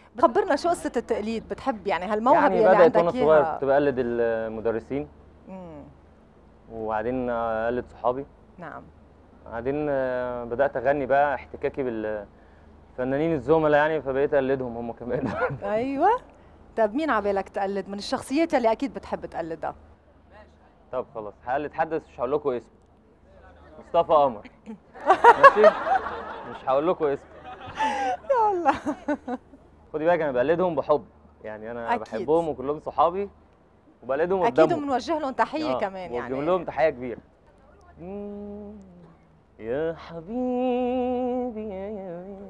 خبرنا شو قصه التقليد بتحب يعني هالموهبه يعني اللي بدات عندك وانا صغير اياها كنت بقلد المدرسين مم. وبعدين اقلد صحابي نعم بعدين آه، بدات اغني بقى احتكاكي بالفنانين الزملاء يعني فبقيت اقلدهم هم كمان ايوه طب مين عبالك تقلد من الشخصيات اللي اكيد بتحب تقلدها طب خلاص هقلد حد بس مش هقول لكم اسمه مصطفى قمر ماشي مش هقول لكم اسمه يا الله خدي بالك انا بقلدهم بحب يعني انا أكيد. بحبهم وكلهم صحابي وبقلدهم اكيد قدامهم وبنوجه لهم تحيه آه، كمان وبجيب يعني لهم تحيه كبيره مم، يا حبيبي يا يا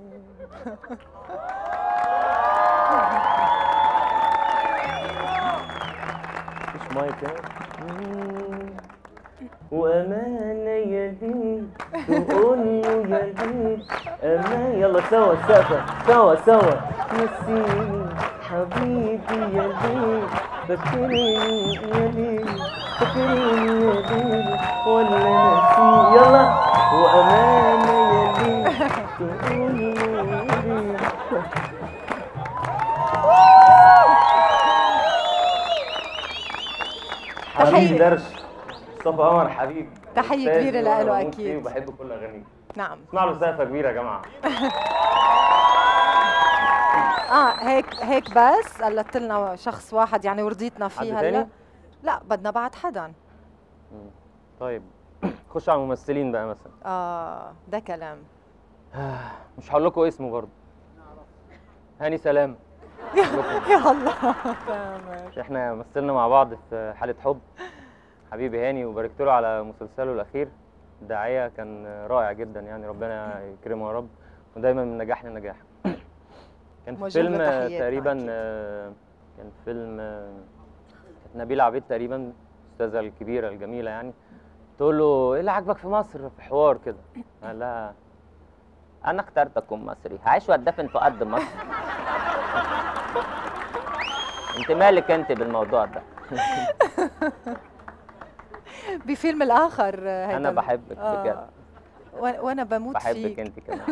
مش مايك يعني مم، وأمانة يا ليل تقول له يا ليل أمان يلا سوا سوا سوا سوا نسيني حبيبي يا ليل فاكرني يا ليل فاكرني يا ليل ولا نسي يلا وأمانة يا ليل تقول له يا ليل حبيب تحية. درش مصطفى قمر حبيب تحية أستاذ كبيرة وأنا لإله بموت أكيد. فيه وبحب كل اغانيه نعم اسمع له سقفه كبيره يا جماعه اه هيك هيك بس قلدت لنا شخص واحد يعني ورضيتنا حد فيه تاني؟ هلا لا بدنا بعد حدا طيب خش على الممثلين بقى مثلا اه ده كلام مش هقول لكم اسمه برضه هاني سلام يا الله تمام. احنا مثلنا مع بعض في حاله حب حبيبي هاني وباركت له على مسلسله الاخير داعيه كان رائع جدا يعني ربنا يكرمه يا رب ودايما من نجاح لنجاح كان في موجه فيلم له آه، تحياتنا تقريبا أكيد. آه، كان فيلم آه، كانت نبيله عبيد تقريبا الاستاذه الكبيره الجميله يعني تقول له ايه اللي عاجبك في مصر في حوار كده قال لها انا اخترت اكون مصري هعيش واتدفن في ارض مصر انت مالك انت بالموضوع ده بفيلم الاخر آه، هيدا انا ال- بحبك آه. بجد وأنا- وانا بموت بحبك فيك انت كمان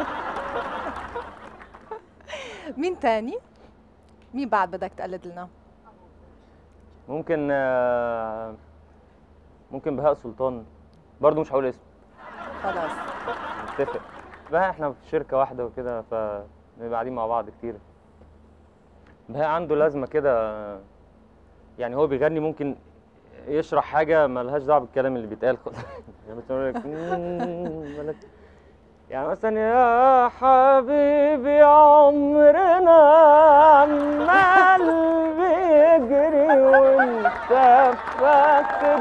مين تاني مين بعد بدك تقلد لنا ممكن آه، ممكن بهاء سلطان برضه مش هقول اسمه خلاص نتفق بهاء احنا في شركه واحده وكده فبنبقى قاعدين مع بعض كتير بهاء عنده لازمه كده يعني هو بيغني ممكن يشرح حاجه ملهاش دعوه بالكلام اللي بيتقال خالص يعني مثلا يقول لك "مم، مالك-" يعني مثلا يا حبيبي عمرنا عمال بيجري وانت فاكر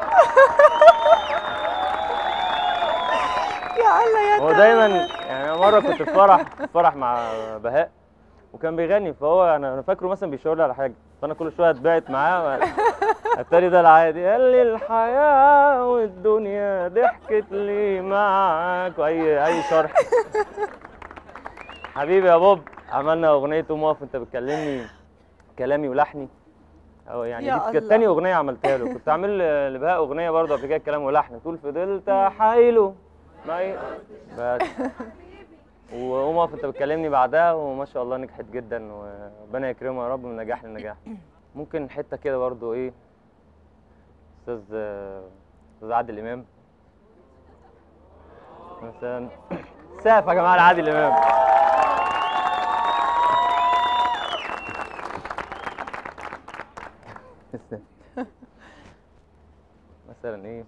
يا الله يا هو دايما يعني أنا مره كنت في فرح في فرح مع بهاء وكان بيغني فهو انا انا فاكره مثلا بيشاور لي على حاجه فانا كل شويه اتبعت معاه التاني ده العادي قال لي الحياه والدنيا ضحكت لي معاك واي اي شرح حبيبي يا بوب عملنا اغنيه قوم اقف انت بتكلمني كلامي ولحني أو يعني يا دي كانت الله. تاني اغنيه عملتها له كنت عامل لبهاء اغنيه برضه قبل كده كلام ولحن تقول فضلت حايله ما ي- بس وقوم اقف انت بتكلمني بعدها وما شاء الله نجحت جدا وربنا يكرمه يا رب من نجاح لنجاح ممكن حته كده برضه ايه استاذ استاذ عادل امام مثلا سقف يا جماعه لعادل امام مثلا ايه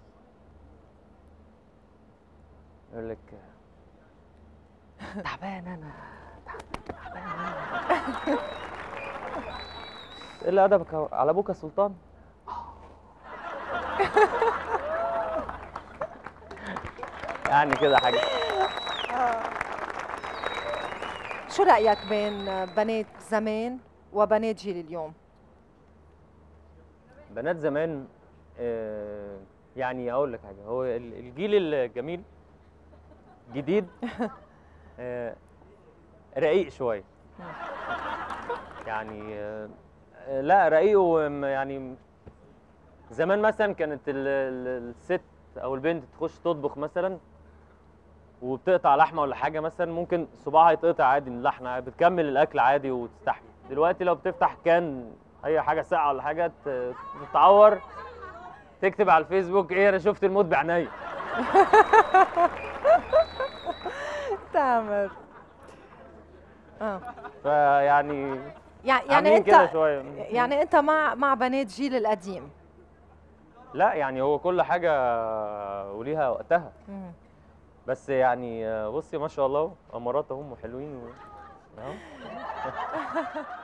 يقول لك تعبان انا تعبان انا ايه اللي ادبك على ابوك يا سلطان يعني كده حاجه شو رايك بين بنات زمان وبنات جيل اليوم بنات زمان آه، يعني اقول لك حاجه هو ال- الجيل الجميل جديد آه، رقيق شويه يعني آه، آه، لا رقيق وم- يعني زمان مثلا كانت ال- ال- الست او البنت تخش تطبخ مثلا وبتقطع لحمه ولا حاجه مثلا ممكن صباعها يتقطع عادي من اللحمه بتكمل الاكل عادي وتستحمل دلوقتي لو بتفتح كان اي حاجه ساقعه ولا حاجه ت- تتعور تكتب على الفيسبوك ايه انا شفت الموت بعينيا تامر اه فيعني يعني يعني عاملين كده انت شويه يعني انت مع مع بنات جيل القديم لا يعني هو كل حاجه وليها وقتها مم. بس يعني بصي ما شاء الله امارات هم حلوين و... أهو.